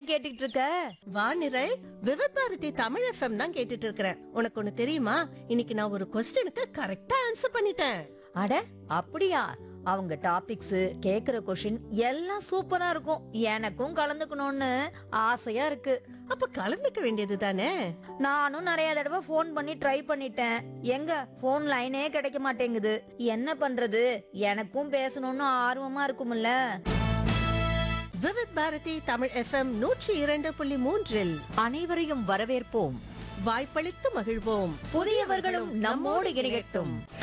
கேட்டுட்டு இருக்க வானிரல் விவத் பாரதி தமிழ் எஃப்எம் தான் கேட்டுட்டு இருக்கிறேன் உனக்கு ஒண்ணு தெரியுமா இன்னைக்கு நான் ஒரு கொஸ்டினுக்கு கரெக்டா ஆன்சர் பண்ணிட்டேன் அட அப்படியா அவங்க டாபிக்ஸ் கேக்குற கொஷின் எல்லாம் சூப்பரா இருக்கும் எனக்கும் கலந்துக்கணும்னு ஆசையா இருக்கு அப்ப கலந்துக்க வேண்டியது தானே நானும் நிறைய தடவை ஃபோன் பண்ணி ட்ரை பண்ணிட்டேன் எங்க ஃபோன் லைனே கிடைக்க மாட்டேங்குது என்ன பண்றது எனக்கும் பேசணும்னு ஆர்வமா இருக்கும்ல விவத் பாரதி தமிழ் எஃப்எம் நூற்றி இரண்டு புள்ளி மூன்றில் அனைவரையும் வரவேற்போம் வாய்ப்பளித்து மகிழ்வோம் புதியவர்களும் நம்மோடு இணையட்டும்